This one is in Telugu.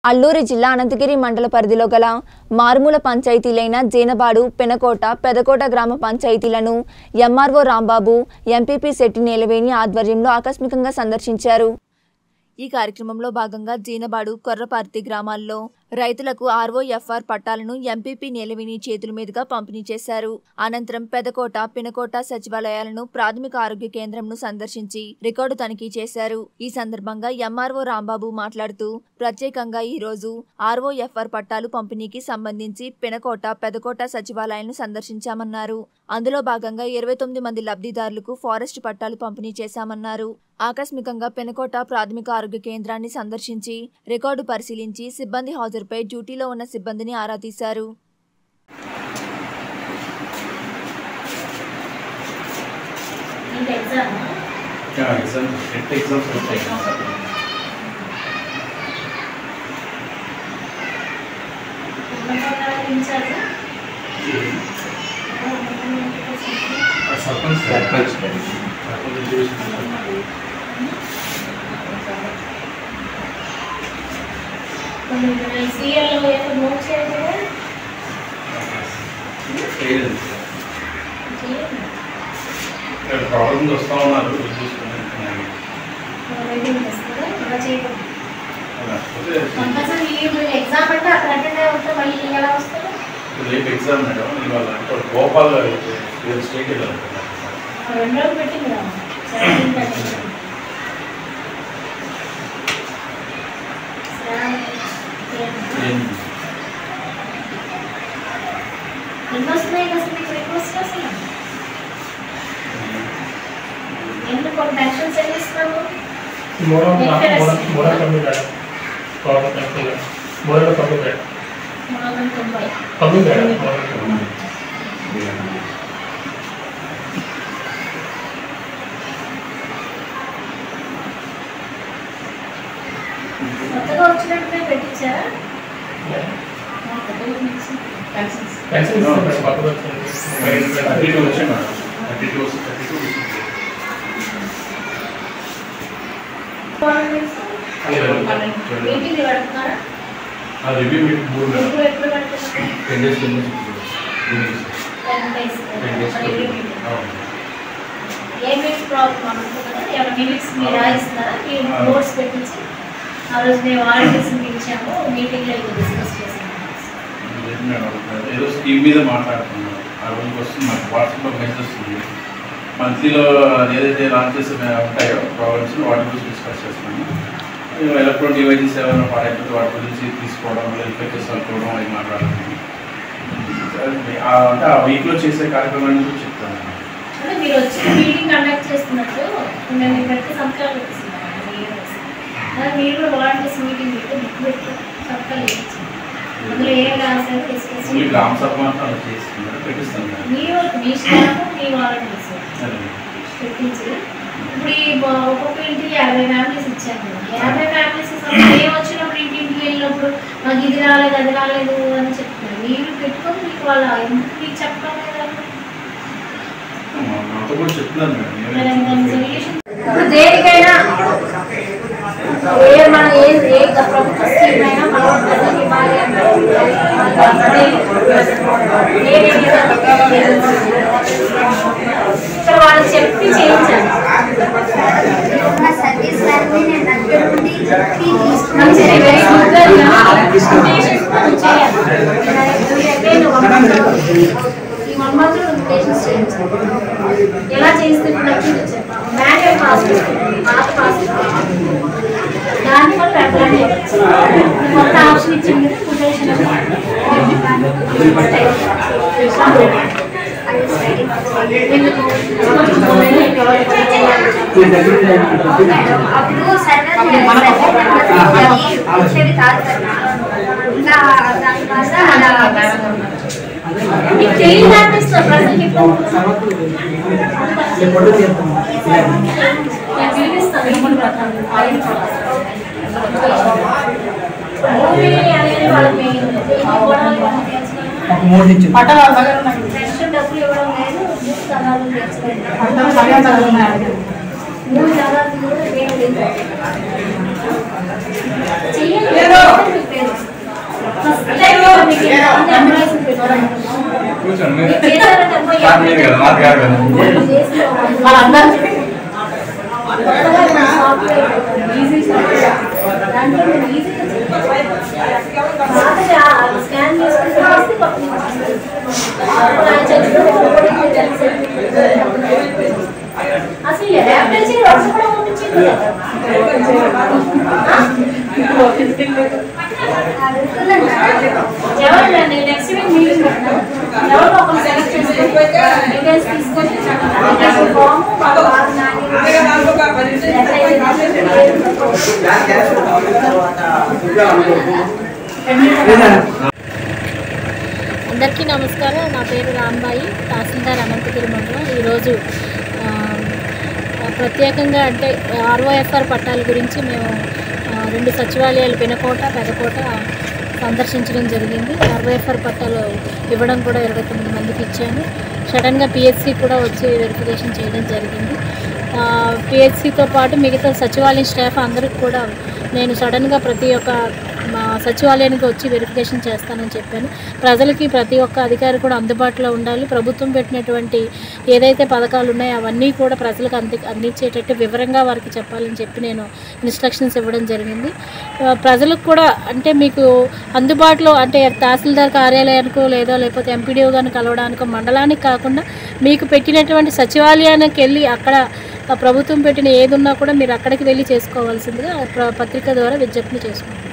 అల్లూరి జిల్లా అనంతగిరి మండల పరిధిలో గల మారుమూల పంచాయతీలైన జేనబాడు పెనకోట పెదకోట గ్రామ పంచాయతీలను ఎంఆర్ఓ రాంబాబు ఎంపీపీ శెట్టి నీలవేణి ఆధ్వర్యంలో ఆకస్మికంగా సందర్శించారు ఈ కార్యక్రమంలో భాగంగా జీనబాడు కొర్రపార్తి గ్రామాల్లో రైతులకు ఆర్ఓఎఫ్ఆర్ పట్టాలను ఎంపీపీ నీలవేణి చేతుల మీదుగా పంపిణీ చేశారు అనంతరం పెదకోట పినకోట సచివాలయాలను ప్రాథమిక ఆరోగ్య కేంద్రంను సందర్శించి రికార్డు తనిఖీ చేశారు ఈ సందర్భంగా ఎంఆర్ఓ రాంబాబు మాట్లాడుతూ ప్రత్యేకంగా ఈ రోజు ఆర్ఓఎఫ్ఆర్ పట్టాలు పంపిణీకి సంబంధించి పినకోట పెదకోట సచివాలయాలను సందర్శించామన్నారు అందులో భాగంగా ఇరవై తొమ్మిది మంది లబ్ధిదారులకు ఫారెస్ట్ పట్టాలు పంపిణీ చేశామన్నారు ఆకస్మికంగా పెనకోట ప్రాథమిక ఆరోగ్య కేంద్రాన్ని సందర్శించి రికార్డు పరిశీలించి సిబ్బంది హాజరుపై డ్యూటీలో ఉన్న సిబ్బందిని ఆరా తీశారు నీకు ఎగ్జామ్ ఎగ్జామ్ టెట్ ఎగ్జామ్స్ వస్తాయి ఇన్ఛార్జ్ సర్పంచ్ సర్పంచ్ సర్పంచ్ సీఎల్లో ఏదో నోట్ చేయాలి కదా చేయలేదు చేయండి. ఇక్కడ ప్రాబ్లమ్స్ వస్తూ ఉన్నారు చూసుకుని రైటింగ్ చేస్తారా ఇలా చేయకూడదు లేకపోతే కంపల్సరీ మీరు ఎగ్జామ్ అంటే అక్కడ అటెండ్ అయి ఉంటే మళ్ళీ ఎలా వస్తారు రేపు ఎగ్జామ్ మేడం ఇవాళ అంటే భోపాల్ స్టేట్ వెళ్ళాలి రెండు రోజులు పెట్టింది కదా సెవెంటీన్ పెట్టింది ఎన్ని వస్తున్నాయి అసలు మీకు రిక్వెస్ట్ అసలు ఎన్ని కొన్ని పెన్షన్స్ ఎన్ని ఇస్తున్నాము మూడో ఎక్కడ మూడో మూడో కమ్మి మేడం మూడో కమ్మి మూడో కమ్మి మేడం మూడు వందల తొంభై కమ్మి మేడం మూడో కమ్మి కొత్తగా వచ్చినట్టుగా పెట్టించారా కొత్తగా వచ్చింది. పెన్షన్ ఇస్తాం మేడం పక్కన థర్టీ టూ వచ్చింది వచ్చాయి madam thirty two thirty two meeting పెడుతున్నారా రివ్యూ మీటింగ్ మూడు మేడం ఎప్పుడు ఎప్పుడు పెడుతున్నారు ten days ten ten days ten days meeting ఏమేమి ప్రాబ్లం అనుకుంటున్నారా ఏమైనా మినిట్స్ మీరు రాయిస్తున్నారా మీరు నోట్స్ పెట్టించి ఆ రోజు మేము వాలంటీర్స్ పిలిచాము మీటింగ్లో ఇది డిస్కస్ చేసాము లేదు మేడం ఏదో స్కీమ్ మీద మాట్లాడుతున్నాం ఆ రోజుకి వస్తుంది మాకు వాట్సాప్లో మెసేజ్ వస్తుంది మంత్లీలో ఏదైతే లాంచ్ చేసి ఉంటాయో ప్రాబ్లమ్స్ వాటి గురించి డిస్కస్ చేస్తున్నాము ఎలక్ట్రానిక్ డివైజెస్ ఏమైనా పాడైపోతే వాటి గురించి తీసుకోవడం వెరిఫై చేసి అనుకోవడం అవి మాట్లాడుతున్నాము ఆ అంటే ఆ వీక్లో చేసే కార్యక్రమాన్ని గురించి చెప్తాను అంటే మీరు వచ్చి మీటింగ్ కండక్ట్ చేస్తున్నట్టు మేము మీకు పెట్టి సంతకాలు పెట్టిస్తున్నాం అదే మీరు కూడా వాలంటీర్స్ మీటింగ్ పెట్టి బుక్ పెట్టి సంతకాలు పెట్టించాం అందులో ఏం రాశారో డిస్కస్ ఓన్లీ గ్రామ సభ మాత్రం అలా చేస్తున్నారు పెట్టిస్తాను మేడం మీరు మీ స్టాఫ్ మీ వాలంటీర్స్ సరే పెట్టించి ఇప్పుడు ఈ బ- ఒక్కొక్క ఇంటికి యాభై ఫ్యామిలీస్ ఇచ్చారు కదా. యాభై ఫ్యామిలీస్ మేము వచ్చినప్పుడు ఇంటింటికి వెళ్ళినప్పుడు మాకు ఇది రాలేదు అది రాలేదు అని చెప్తున్నారు మీరు పెట్టుకొని మీకు వాళ్ళ ఎందుకు మీకు చెప్పడం లేదా మా- మాతో కూడా చెప్తున్నాను మేడం మరి ఏమైనా దాని సొల్యూషన్ ఇప్పుడు దేనికైనా ఏ మన ఏ ఏ ప్రభుత్వ స్కీమ్ అయినా మనం ప్రజలకు ఇవ్వాలి అంటే అది ఏ విధంగా ఇక్కడ వాళ్ళు చెప్పి చేయించాలి ఉన్న సర్వీస్ వారిని నేను దగ్గర నుండి చెప్పి తీసుకుని మంచిది వెరీ గుడ్ గా ఇన్విటేషన్స్ మనం చేయాలి Again, one month లో- ఈ వన్ మంత్ ఇన్విటేషన్స్ చేయించాలి ఎలా చేస్తే ఇప్పుడు చెప్పాలి మాన్యువల్ పాస్పోర్ట్ పాత పాస్పోర్ట్ దాన్ని మనం అప్లై కొత్త ఆప్షన్ ఇచ్చింది కొటేషన్ అప్పుడు సర్వర్ వచ్చేది కాదు కదా ఇంకా దానివల్ల అలా మీకు తెలియదు అనిపిస్తుంది ప్రజలకు ఇప్పుడు నేను పిలిపిస్తాను ఇప్పుడు మూవీ అనేది వాళ్ళకి ఒక మూడు ఇచ్చింది నెక్స్ట్ డబ్బులు ఇవ్వడం లేదు జ్యూస్ తగాదు తెచ్చుకోండి అంతా సగం సగం ఉన్నాయి. మూడు తగాదు కూడా వేరే చెయ్యండి మీకు మీది కదా నాది కాదు కదా వాళ్ళందరికీ ఈజీ దాంట్లో మీరు ఈజీగా స్కాన్ చేసుకుని చేస్తే పక్కన అప్పుడు ఆయన చచ్చిపోతే అసలు ల్యాబ్ తెలిసి వర్షం కూడా పంపించింది ఎవరు నెక్స్ట్ వీక్ మీటింగ్ పెట్టినారు ఎవరు ఒకరు సెలెక్ట్ చేసుకొని డీటెయిల్స్ తీసుకొని అప్లికేషన్ ఫామ్ వాళ్ళ వాళ్ళ అందరికీ నమస్కారం నా పేరు రాంబాయి తహసీల్దార్ అనంతగిరి మండలం ఈరోజు ఆ, ప్రత్యేకంగా అంటే ఆర్ఓఎఫ్ఆర్ పట్టాల గురించి మేము ఆ, రెండు సచివాలయాలు పెనకోట పెదకోట సందర్శించడం జరిగింది ఆర్ఓఎఫ్ఆర్ పట్టాలు ఇవ్వడం కూడా ఇరవై తొమ్మిది మందికి ఇచ్చాను సడన్గా పిహెచ్సి కూడా వచ్చి వెరిఫికేషన్ చేయడం జరిగింది పిహెచ్సితో పాటు మిగతా సచివాలయం స్టాఫ్ అందరికి కూడా నేను సడన్గా ప్రతి ఒక్క మా సచివాలయానికి వచ్చి వెరిఫికేషన్ చేస్తానని చెప్పాను ప్రజలకి ప్రతి ఒక్క అధికారి కూడా అందుబాటులో ఉండాలి ప్రభుత్వం పెట్టినటువంటి ఏదైతే పథకాలు ఉన్నాయో అవన్నీ కూడా ప్రజలకు అంది అందించేటట్టు వివరంగా వారికి చెప్పాలని చెప్పి నేను ఇన్స్ట్రక్షన్స్ ఇవ్వడం జరిగింది ఆ, ప్రజలకు కూడా అంటే మీకు అందుబాటులో అంటే తహసీల్దార్ కార్యాలయానికో లేదో లేకపోతే ఎంపీడీఓ గారిని కలవడానికో మండలానికి కాకుండా మీకు పెట్టినటువంటి సచివాలయానికి వెళ్ళి అక్కడ ఆ ప్రభుత్వం పెట్టిన ఏది ఉన్నా కూడా మీరు అక్కడికి వెళ్ళి చేసుకోవాల్సిందిగా ప్ర- పత్రిక ద్వారా విజ్ఞప్తి చేసుకుంటాం